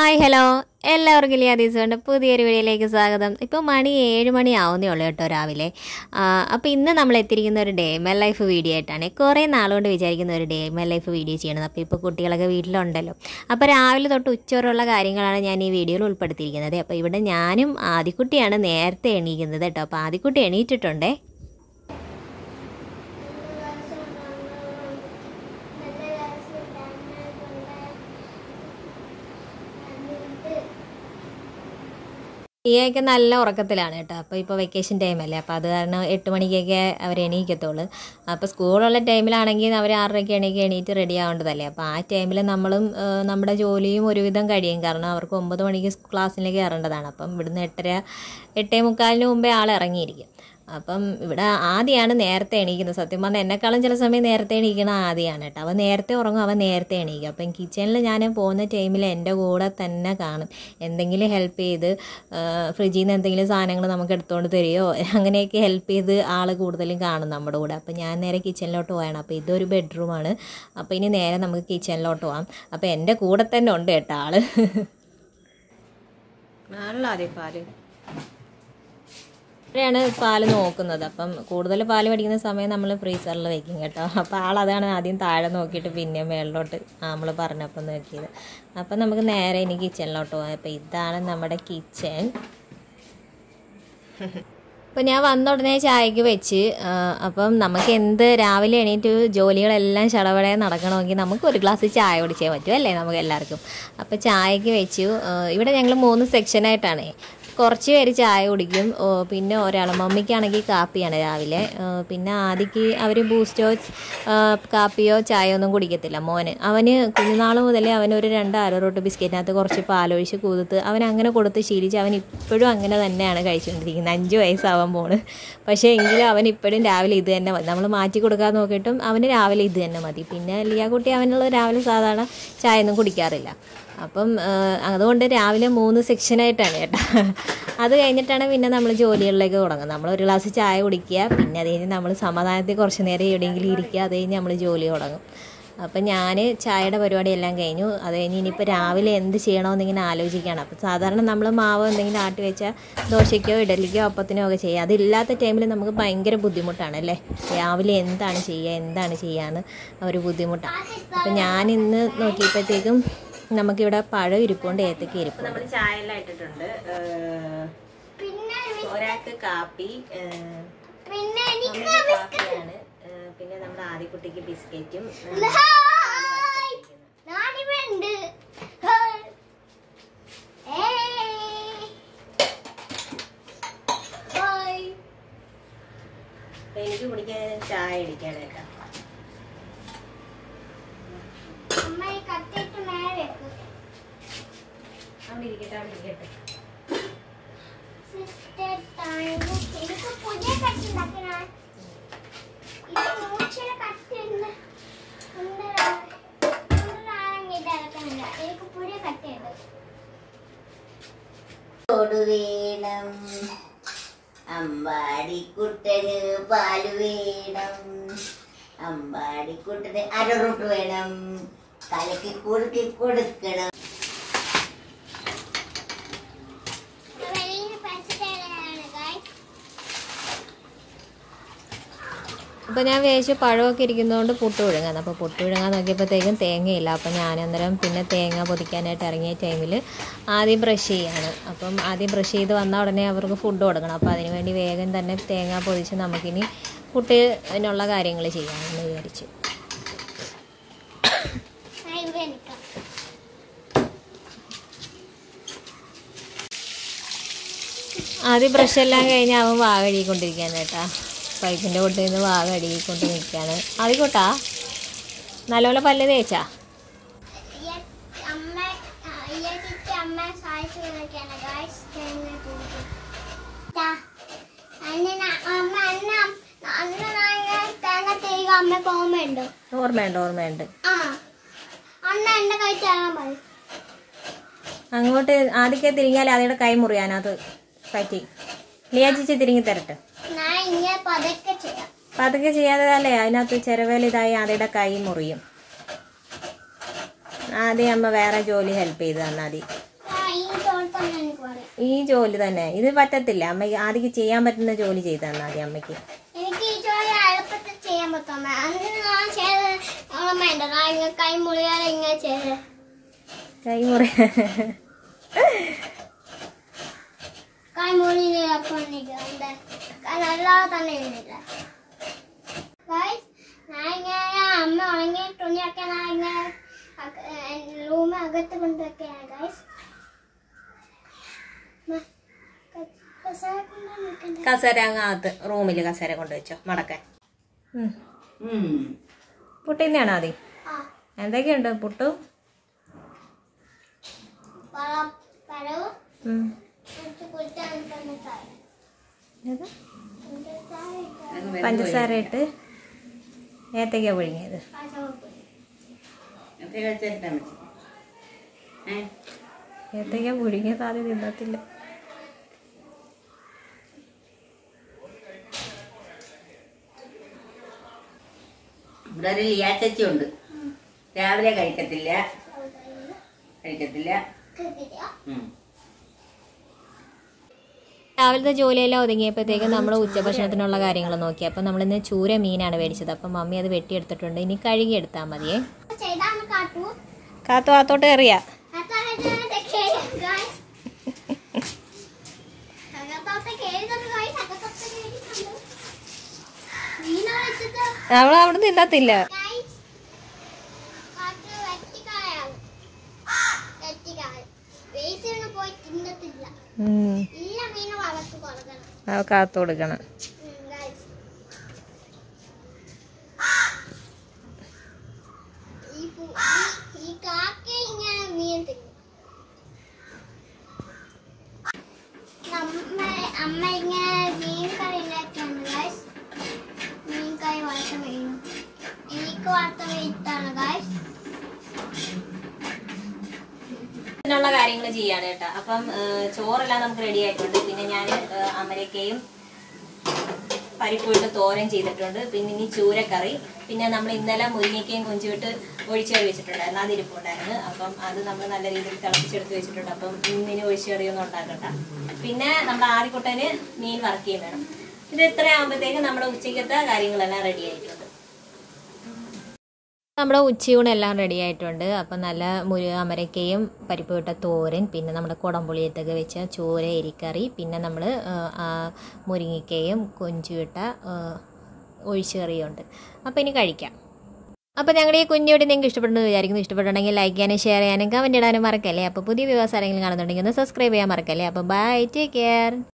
Hi hello എല്ലാവർക്കും ലിയാദീസുകൊണ്ട് പുതിയൊരു വീഡിയോയിലേക്ക് സ്വാഗതം ഇപ്പോൾ മണി ഏഴ് മണി ആവുന്നേ ഉള്ളൂ കേട്ടോ രാവിലെ അപ്പോൾ ഇന്ന് നമ്മൾ എത്തിയിരിക്കുന്ന ഒരു ഡേ മൈ ലൈഫ് വീഡിയോ ആയിട്ടാണ് കുറേ നാളുകൊണ്ട് വിചാരിക്കുന്ന ഒരു ഡേ മൈ ലൈഫ് വീഡിയോ ചെയ്യണത് അപ്പോൾ ഇപ്പോൾ കുട്ടികളൊക്കെ വീട്ടിലുണ്ടല്ലോ അപ്പോൾ രാവിലെ തൊട്ട് ഉച്ചവരെയുള്ള കാര്യങ്ങളാണ് ഞാൻ ഈ വീഡിയോയിൽ ഉൾപ്പെടുത്തിയിരിക്കുന്നത് അപ്പോൾ ഇവിടെ ഞാനും ആദിക്കുട്ടിയാണ് നേരത്തെ എണീക്കുന്നത് കേട്ടോ അപ്പോൾ ആദിക്കുട്ടി എണീറ്റിട്ടുണ്ടേ ഈയൊക്കെ നല്ല ഉറക്കത്തിലാണ് കേട്ടോ അപ്പോൾ ഇപ്പോൾ വെക്കേഷൻ ടൈമല്ലേ അപ്പോൾ അത് കാരണം എട്ട് മണിക്കൊക്കെ അവർ എണീക്കത്തുള്ളൂ അപ്പോൾ സ്കൂളുള്ള ടൈമിലാണെങ്കിൽ അവർ ആറരയ്ക്ക് എണീക്ക് എണീറ്റ് റെഡി ആവേണ്ടതല്ലേ അപ്പോൾ ആ ടൈമിൽ നമ്മളും ആ, നമ്മുടെ ജോലിയും ഒരുവിധം കഴിയും കാരണം അവർക്ക് ഒമ്പത് മണിക്ക് ക്ലാസ്സിലേക്ക് കയറേണ്ടതാണ് അപ്പം ഇവിടുന്ന് എട്ടര എട്ടേ മുക്കാലിന് മുമ്പേ ആൾ ഇറങ്ങിയിരിക്കും അപ്പം ഇവിടെ ആദ്യമാണ് നേരത്തെ എണീക്കുന്നത് സത്യം പറഞ്ഞാൽ എന്നെക്കാളും ചില സമയം നേരത്തെ എണീക്കണ ആദ്യമാണ് കേട്ടോ അവൻ നേരത്തെ ഉറങ്ങും അവൻ നേരത്തെ എണീക്കും അപ്പം കിച്ചണിൽ ഞാൻ പോകുന്ന ടൈമിൽ എൻ്റെ കൂടെ തന്നെ കാണും എന്തെങ്കിലും ഹെൽപ്പ് ചെയ്ത് ഫ്രിഡ്ജിൽ നിന്ന് എന്തെങ്കിലും സാധനങ്ങൾ നമുക്ക് എടുത്തുകൊണ്ട് തരുമോ അങ്ങനെയൊക്കെ ഹെൽപ്പ് ചെയ്ത് ആൾ കൂടുതലും കാണും നമ്മുടെ കൂടെ അപ്പം ഞാൻ നേരെ കിച്ചണിലോട്ട് പോയാണ് അപ്പോൾ ഇതൊരു ബെഡ്റൂമാണ് അപ്പോൾ ഇനി നേരെ നമുക്ക് കിച്ചണിലോട്ട് പോകാം അപ്പോൾ എൻ്റെ കൂടെ തന്നെ ഉണ്ട് കേട്ടോ ആള് നല്ല ആദ്യം പാല് ഇവിടെയാണ് പാല് നോക്കുന്നത് അപ്പം കൂടുതൽ പാല് മേടിക്കുന്ന സമയം നമ്മൾ ഫ്രീസറിൽ വെക്കും കേട്ടോ അപ്പോൾ ആളതാണ് ആദ്യം താഴെ നോക്കിയിട്ട് പിന്നെ മേളിലോട്ട് നമ്മൾ പറഞ്ഞപ്പോൾ നോക്കിയത് അപ്പം നമുക്ക് നേരെ ഇനി കിച്ചണിലോട്ട് പോകാം അപ്പോൾ ഇതാണ് നമ്മുടെ കിച്ചൺ അപ്പോൾ ഞാൻ വന്ന ഉടനെ ചായക്ക് വെച്ച് ആ, അപ്പം നമുക്ക് എന്ത് രാവിലെ എണീറ്റ് ജോലികളെല്ലാം ചടപടയെ നടക്കണമെങ്കിൽ നമുക്ക് ഒരു ഗ്ലാസ് ചായ കുടിച്ചേ പറ്റൂ അല്ലേ നമുക്ക് എല്ലാവർക്കും അപ്പോൾ ചായക്ക് വെച്ചു ആ, ഇവിടെ ഞങ്ങൾ മൂന്ന് സെക്ഷനായിട്ടാണ് കുറച്ച് പേര് ചായ കുടിക്കും ഓ, പിന്നെ ഒരാൾ മമ്മിക്കാണെങ്കിൽ കാപ്പിയാണ് രാവിലെ ആ, പിന്നെ ആദിക്ക് അവർ ബൂസ്റ്റോ ആ, കാപ്പിയോ ചായയോ ഒന്നും കുടിക്കത്തില്ല മോന് അവന് കുഞ്ഞുനാൾ മുതലേ അവനൊരു രണ്ട് അരറോട്ട് ബിസ്ക്കറ്റിനകത്ത് കുറച്ച് പാലൊഴിച്ച് കുതിർത്ത് അവൻ അങ്ങനെ കൊടുത്ത് ശീലിച്ച് അവൻ ഇപ്പോഴും അങ്ങനെ തന്നെയാണ് കഴിച്ചുകൊണ്ടിരിക്കുന്നത് അഞ്ച് വയസ്സാവാൻ പോണ് പക്ഷേ എങ്കിലും അവൻ ഇപ്പോഴും രാവിലെ ഇത് തന്നെ മതി നമ്മൾ മാറ്റി കൊടുക്കാൻ നോക്കിയിട്ടും അവന് രാവിലെ ഇത് തന്നെ മതി പിന്നെ ലിയാക്കുട്ടി അവനുള്ള രാവിലെ സാധാരണ ചായ ഒന്നും കുടിക്കാറില്ല അപ്പം ആ, അതുകൊണ്ട് രാവിലെ മൂന്ന് സെക്ഷനായിട്ടാണ് കേട്ടോ അത് കഴിഞ്ഞിട്ടാണ് പിന്നെ നമ്മൾ ജോലികളിലേക്ക് തുടങ്ങുന്നത് നമ്മൾ ഒരു ഗ്ലാസ് ചായ കുടിക്കുക പിന്നെ അത് കഴിഞ്ഞ് നമ്മൾ സമാധാനത്തിൽ കുറച്ച് നേരം എവിടെയെങ്കിലും ഇരിക്കുക അത് കഴിഞ്ഞ് നമ്മൾ ജോലി തുടങ്ങും അപ്പം ഞാൻ ചായയുടെ പരിപാടിയെല്ലാം കഴിഞ്ഞു അത് കഴിഞ്ഞ് ഇനിയിപ്പോൾ രാവിലെ എന്ത് ചെയ്യണമെന്ന് ഇങ്ങനെ ആലോചിക്കുകയാണ് അപ്പോൾ സാധാരണ നമ്മൾ മാവ് എന്തെങ്കിലും ആട്ടി വെച്ചാൽ ദോശയ്ക്കോ ഇഡലിക്കോ അപ്പത്തിനോ ഒക്കെ ചെയ്യുക അതില്ലാത്ത ടൈമിൽ നമുക്ക് ഭയങ്കര ബുദ്ധിമുട്ടാണ് അല്ലേ രാവിലെ എന്താണ് ചെയ്യുക എന്താണ് ചെയ്യാന്ന് ഒരു ബുദ്ധിമുട്ടാണ് അപ്പം ഞാൻ ഇന്ന് നോക്കിയപ്പോഴത്തേക്കും നമുക്കിവിടെ പഴം ഇരിപ്പുണ്ട് ഏത്തക്ക ഇരിപ്പുണ്ട് നമ്മൾ ചായ എല്ലാം ഇട്ടിട്ടുണ്ട് ഒരാൾക്ക് കാപ്പി പിന്നെ എനിക്ക് കാപ്പിയാണ് പിന്നെ നമ്മുടെ ആദ്യക്കുട്ടിക്ക് ബിസ്ക്കറ്റും ഹായ് നാടിവുണ്ട് ഹായ് ഏയ് ഹായ് എനിക്ക് കുടിക്കാൻ ചായ ഇടിക്കാൻ കേട്ടോ അമ്മ ഈ കത്തിട്ട് മേലെ വെക്ക് അവിടെ ഇരിക്കട്ടെ അവിടെ ഇരിക്കട്ടെ സിസ്റ്റർ ടൈം എനിക്ക് പുതിയ കത്തി ഉണ്ടാക്കണം ഇത് മൂച്ചിലെ കത്തി ഉണ്ട് ഇതാക്കുന്നില്ല എനിക്ക് പുതിയ കത്തി ഉണ്ട് വേണം അമ്പാടിക്കുട്ടന് പാല് വേണം അമ്പാടിക്കുട്ടന് അരറൂട്ട് വേണം കലക്കി കുറുക്കി കൊടുക്കണം വെളിയിൽ പച്ചത്തേളയാണ് ഗൈസ് അപ്പോൾ ഞാൻ വിചാരിച്ചു പഴമൊക്കെ ഇരിക്കുന്നതുകൊണ്ട് പുട്ട് വിഴുങ്ങാൻ അപ്പോൾ പുട്ട് വിഴുങ്ങാൻ നോക്കിയപ്പോഴത്തേക്കും തേങ്ങയില്ല അപ്പോൾ ഞാൻ അന്നേരം പിന്നെ തേങ്ങ പൊതിക്കാനായിട്ട് ഇറങ്ങിയ ടൈമിൽ ആദ്യം ബ്രഷ് ചെയ്യാണ് അപ്പം ആദ്യം ബ്രഷ് ചെയ്ത് വന്ന ഉടനെ അവർക്ക് ഫുഡ് കൊടുക്കണം അപ്പോൾ അതിന് വേണ്ടി വേഗം തന്നെ തേങ്ങ പൊതിച്ച് നമുക്കിനി പുട്ടിനുള്ള കാര്യങ്ങൾ ചെയ്യാമെന്ന് വിചാരിച്ചു ഞാൻ ഇവിടെ നിൽക്കാം ആദ്യം ബ്രഷ് എല്ലാം കഴിഞ്ഞ് അവൻ വാ കഴുകിക്കൊണ്ടിരിക്കുകയാണ് കേട്ടാ പൈപ്പിൻ്റെ കൊട്ടിൽ നിന്ന് വാ കഴുകിക്കൊണ്ട് നിൽക്കുകയാണ് ആദ്യക്കോട്ടാ നല്ലപോലെ പല്ല് തേച്ചാ Yes, അമ്മ ഇയച്ചിട്ട് അമ്മ സഹായിച്ചു നിൽക്കുകയാണ് ഗൈസ് തേങ്ങ തൂക്കി അന്ന് അമ്മ അന്ന് അന്ന് ഞാൻ തേങ്ങ തേങ്ങ അമ്മക്ക് ഓർമ്മയുണ്ടോ ഓർമ്മയുണ്ട് ഓർമ്മയുണ്ട് ആ അന്ന് എന്റെ കൈ തേങ്ങ മതി അങ്ങോട്ട് ആദ്യമൊക്കെ തിരിഞ്ഞാൽ അതിയുടെ കൈ മുറിയാനത് പറ്റി ലിയാച്ചിച്ച് തിരിങ്ങി തരട്ടെ ഞാൻ ഇങ്ങനെ പതുക്കെ ചെയ്യാം പതുക്കെ ചെയ്യാതെ അല്ലേ അതിനകത്ത് ചെരവേൽ ഇതായി ആദ്യയുടെ കൈ മുറിയും ആദ്യം അമ്മ വേറെ ജോലി ഹെൽപ്പ് ചെയ്ത് തന്നാൽ മതി ഈ ജോലി തന്നെ ഇത് പറ്റത്തില്ല അമ്മയ്ക്ക് ആദ്യം ചെയ്യാൻ പറ്റുന്ന ജോലി ചെയ്തു തന്നാൽ മതി അമ്മയ്ക്ക് എനിക്ക് ഈ ജോലി എളുപ്പത്തിൽ ചെയ്യാൻ പറ്റും അതിന് ഞാൻ ചെയ്ത് ഓർമ്മ ഉണ്ടല്ലോ ഇങ്ങനെ കൈ മുറിയാതെ ഇങ്ങനെ ചെയ്ത് കൈ മുറി കൈ മുറിഞ്ഞ് അപ്പം നിൽക്കുന്നുണ്ട് അല്ലാതെ തന്നെ ഇരുന്നില്ല Guys, ഞാൻ ഇങ്ങനെ അമ്മ ഉണങ്ങിയ തുണിയൊക്കെ ഞാൻ ഇങ്ങനെ റൂമ് അകത്ത് കൊണ്ടുവയ്ക്കുകയാണ് ഗൈസ് കസേര അങ്ങകത്ത് റൂമിൽ കസേര കൊണ്ടുവച്ചോ മടക്കാൻ ഉം. ഉം. പുട്ടിന്നാണോ ആദ്യം ആ എന്തൊക്കെയുണ്ട് പുട്ടും പഴം പഴവും ഉം. കുറച്ച് കുറ്റാൻ പഞ്ചസാര ഏത്? പഞ്ചസാര ഇട്ട് അങ്ങ് വെന്ത് പഞ്ചസാര പോയി. ഇട്ട് ഏത്തയ്ക്ക പുഴുങ്ങിയത് പച്ചവെപ്പ് അത് കഴിച്ചിട്ടാ മതി. ഏ? ഏത്തയ്ക്ക പുഴുങ്ങിയത് ആദ്യം തിന്നത്തില്ല ഇവിടെ ഒരു ലിയാച്ചി ഉണ്ട് രാവിലെ കഴിക്കത്തില്ല കഴിക്കത്തില്ല കിട്ടിയോ ഉം. രാവിലത്തെ ജോലിയെല്ലാം ഒതുങ്ങിയപ്പോഴത്തേക്കും നമ്മൾ ഉച്ചഭക്ഷണത്തിനുള്ള കാര്യങ്ങൾ നോക്കി അപ്പം നമ്മളിന്ന് ചൂര മീനാണ് മേടിച്ചത് അപ്പം മമ്മി അത് വെട്ടിയെടുത്തിട്ടുണ്ട് ഇനി കഴുകി എടുത്താൽ മതിയേ ചെയ്താന്ന് കാട്ടു കാത്തു കാത്തോട്ട് എറിയാ അകത്തോട്ട് കേഴുന്നത് guys, അകത്തോട്ട് കേഴുന്നുണ്ട്. മീനെ വെച്ചിട്ട് അവൾ അവിടെ തിന്നത്തില്ല guys, കാട്ട് വെട്ടിക്കളയാണ്. വെട്ടിക്കളയും. വേസ്റ്റിന് പോയി തിന്നത്തില്ല ഉം. എല്ലാ മീനും വളർത്ത് കൊടുക്കണം അവ കാത്തു കൊടുക്കണം ഉം, guys. ഈ പു- ഈ- ഈ കാക്ക ഇങ്ങനെ മീൻ തിന്നും നമ്മ അമ്മ ഇങ്ങനെ മീൻ കറി ഉണ്ടാക്കിയാണ് ഗൈസ് മീൻ കറി വറുത്ത മീനും എനിക്ക് വറുത്ത മീൻ ഇഷ്ടമാണ് ഗൈസ് ഇതിനുള്ള കാര്യങ്ങൾ ചെയ്യാണ് കേട്ടോ അപ്പം ഏഹ്, ചോറെല്ലാം നമുക്ക് റെഡി ആയിട്ടുണ്ട് പിന്നെ ഞാൻ അമരക്കയും പരിപ്പിട്ട് തോരൻ ചെയ്തിട്ടുണ്ട് പിന്നെ ഇനി ചൂരക്കറി പിന്നെ നമ്മൾ ഇന്നലെ മുരിങ്ങയ്ക്കയും കൊഞ്ചുവിട്ട് ഒഴിച്ചുകറി വെച്ചിട്ടുണ്ടായിരുന്നു അത് ഇരിപ്പുണ്ടായിരുന്നു അപ്പം അത് നമ്മൾ നല്ല രീതിയിൽ തിളപ്പിച്ചെടുത്ത് വെച്ചിട്ടുണ്ട് അപ്പം ഇന്നിനി ഒഴിച്ചുകറിയൊന്നും ഉണ്ടാക്കണ്ട പിന്നെ നമ്മുടെ ആദ്യക്കുട്ടന് മീൻ വറക്കുകയും വേണം ഇത് ഇത്ര ആകുമ്പോഴത്തേക്കും നമ്മുടെ ഉച്ചയ്ക്കത്തെ കാര്യങ്ങളെല്ലാം റെഡി ആയിട്ടുണ്ട് നമ്മുടെ ഉച്ചയൂണെല്ലാം റെഡി ആയിട്ടുണ്ട് അപ്പം നല്ല മുരു അമരക്കയും പരിപ്പ് വിട്ട തോരൻ പിന്നെ നമ്മുടെ കുടംപുളിയത്തൊക്കെ വെച്ച ചോര എരിക്കറി പിന്നെ നമ്മൾ മുരിങ്ങയ്ക്കയും കൊഞ്ചുവിട്ട ഒഴിച്ചുകറിയുണ്ട് അപ്പോൾ ഇനി കഴിക്കാം അപ്പോൾ ഞങ്ങളുടെ ഈ കുഞ്ഞോടി നിങ്ങൾക്ക് ഇഷ്ടപ്പെടുന്നു വിചാരിക്കുന്നു ഇഷ്ടപ്പെട്ടുണ്ടെങ്കിൽ ലൈക്ക് ചെയ്യാനും ഷെയർ ചെയ്യാനും കമൻറ്റ് ഇടാനും മറക്കല്ലേ അപ്പോൾ പുതിയ വ്യവസായങ്ങൾ കാണുന്നുണ്ടെങ്കിൽ ഒന്ന് സബ്സ്ക്രൈബ് ചെയ്യാൻ മറക്കല്ലേ അപ്പോൾ ബൈ ടേക്ക് കെയർ